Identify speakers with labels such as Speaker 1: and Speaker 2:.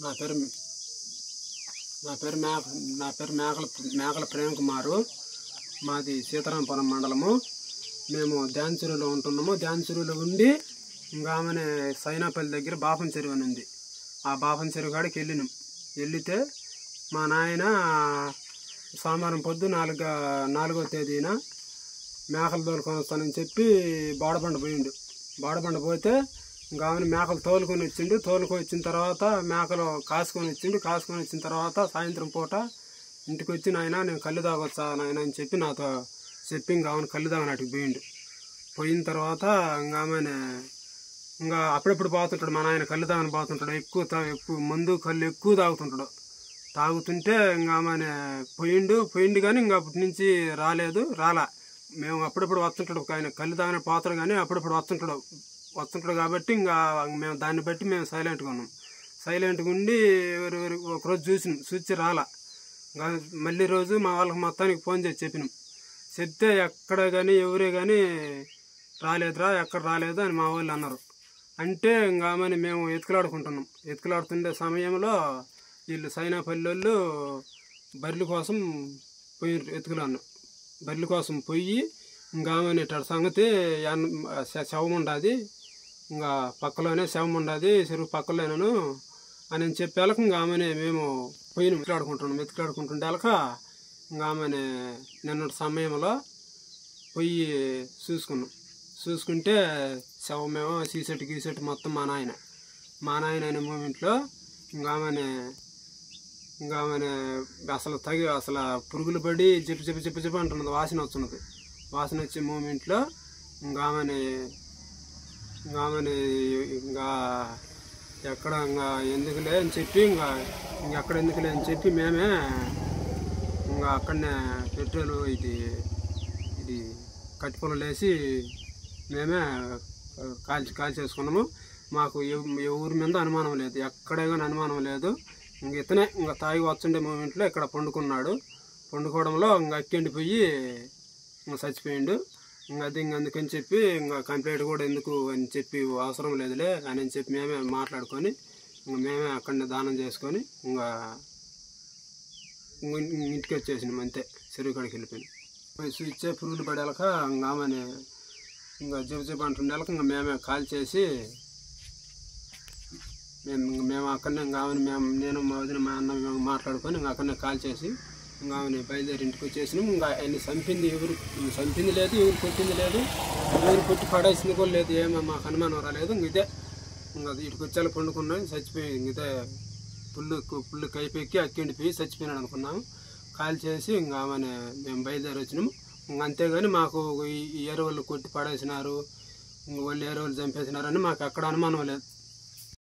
Speaker 1: నా పేరు నా పేరు మేక నా పేరు మేకల మేకల ప్రేమ్ కుమారు మాది సీతారాంపురం మండలము మేము ధ్యాన్చురులో ఉంటున్నాము ధ్యాన్చురులో ఉండి ఇంకా ఆమెనే సైనాపల్లి దగ్గర బాపం చెరువు అని ఉంది ఆ బాపం చెరువు కాడికి వెళ్ళినాం వెళ్తే మా నాయన సోమవారం పొద్దు నాలుగు నాలుగో తేదీన మేకలు తోలుకొని వస్తానని చెప్పి బాడబండ పోయిండు బాడబండ పోతే ఇంకా ఆమెను మేకలు తోలుకొని వచ్చిండు తోలుకొని వచ్చిన తర్వాత మేకలు కాసుకొని వచ్చిండు కాసుకొని వచ్చిన తర్వాత సాయంత్రం పూట ఇంటికి వచ్చి నాయన నేను కళ్ళు తాగొచ్చా నాయన అని చెప్పి నాతో చెప్పి ఇంకా ఆమెను కళ్ళు తాగనాటికి పోయిండు పోయిన తర్వాత ఇంకా ఆమెను ఇంకా అప్పుడప్పుడు పోతుంటాడు మా నాయన కళ్ళు తాగని పోతుంటాడు ఎక్కువ తా ఎక్కువ మందు కళ్ళు ఎక్కువ తాగుతుంటాడు తాగుతుంటే ఇంకా ఆమె పోయిండు పోయిండు కానీ ఇంకా అప్పటి నుంచి రాలేదు రాలా మేము అప్పుడప్పుడు వస్తుంటాడు ఆయన కళ్ళు తాగిన పోతాడు కానీ అప్పుడప్పుడు వస్తుంటాడు వస్తుంటాడు కాబట్టి ఇంకా మేము దాన్ని బట్టి మేము సైలెంట్గా ఉన్నాం సైలెంట్గా ఉండి ఎవరు ఎవరు ఒకరోజు చూసినాం చూసి రాలా ఇంకా మళ్ళీ రోజు మా వాళ్ళకి మొత్తానికి ఫోన్ చేసి చెప్పినాం చెప్తే ఎక్కడ కానీ ఎవరే కానీ రాలేదురా ఎక్కడ రాలేదు అని మా వాళ్ళు అన్నారు అంటే ఇంకా ఆమెని మేము ఎత్తుకులాడుకుంటున్నాం ఎత్తుకులాడుతుండే సమయంలో వీళ్ళు సైనాపల్లి వాళ్ళు బర్రెల కోసం పోయి ఎత్తుకులాను బర్రెల కోసం పోయి ఇంకా ఆమె ఇట్ట సంగతి యాన్- శ- శవం ఉండదు ఇంకా పక్కలోనే శవం ఉండదు చెరువు పక్కలోనేను అని చెప్పేళ్ళకి ఇంకా ఆమెనే మేము పోయిన ఎత్తులాడుకుంటున్నాం ఎత్తులాడుకుంటుండేలక ఇంకా ఆమెనే నిన్నటి సమయంలో పోయి చూసుకున్నాం చూసుకుంటే శవమేమో సీసెట్ గీసెట్ మొత్తం మా నాయన మా నాయన అనే మూమెంట్లో ఇంకా ఆమెనే ఇంకా ఆమెనే అసలు తగి అసలు పురుగులు పడి చెప్పి చెప్పి చెప్పి చెప్పి అంటున్నది వాసన వస్తున్నది వాసన వచ్చే మూమెంట్లో ఇంకా ఆమెని ఇంకా ఆమెని ఇంకా ఎక్కడ ఇంకా ఎందుకులే అని చెప్పి ఇంకా ఇంకెక్కడ ఎందుకులే అని చెప్పి మేమే ఇంకా అక్కడనే పెట్రోల్ ఇది ఇది కట్టిపొలం వేసి మేమే కాల్చి కాల్చి చేసుకున్నాము మాకు ఎవ- ఎవరి మీద అనుమానం లేదు ఎక్కడే కానీ అనుమానం లేదు ఇంక ఇతనే ఇంకా తాగి వచ్చుండే మూమెంట్లో ఇక్కడ పండుకున్నాడు పండుకోవడంలో ఇంకా అక్కెండిపోయి ఇంకా చచ్చిపోయిండు ఇంకా అది ఇంక అందుకని చెప్పి ఇంకా కంప్లైంట్ కూడా ఎందుకు అని చెప్పి అవసరం లేదులే అని చెప్పి మేమే మాట్లాడుకొని ఇంకా మేమే అక్కడనే దానం చేసుకొని ఇంకా ఇంక ఇంటికి వచ్చేసినాం అంతే చెరువు కాడికి వెళ్ళిపోయినాం పోయి స్విచ్ పురుగులు పడేలక ఇంకా ఆమెని ఇంకా చెప్పు చెప్పు అంటుండేలక ఇంకా మేమే కాల్ చేసి మేము ఇంక మేము అక్కడనే ఇంకా ఆమెను మేము నేను మా వదిన మా అన్న మేము మాట్లాడుకొని ఇంకా అక్కడనే కాల్ చేసి ఇంకా ఆమెను బయలుదేరి ఇంటికి వచ్చేసినాం ఇంకా ఆయన చంపింది ఎవరు చంపింది లేదు ఎవరు కొట్టింది లేదు ఎవరు కొట్టి పడేసింది కూడా లేదు ఏమో మాకు అనుమానం రాలేదు ఇంక ఇదే ఇంకా అది ఇటుకు వచ్చేలా పండుకున్నాం చచ్చిపోయి ఇంక ఇదే పుల్లు పుల్లు కైపెక్కి అక్కిండిపోయి చచ్చిపోయినాడు అనుకున్నాము కాల్ చేసి ఇంకా ఆమెను మేము బయలుదేరి వచ్చినాము ఇంక అంతేగాని మాకు ఈ ఈ ఎరువులు కొట్టి పడేసినారు ఇంక వాళ్ళు ఎరువులు చంపేసినారని మాకు అక్కడ అనుమానం లేదు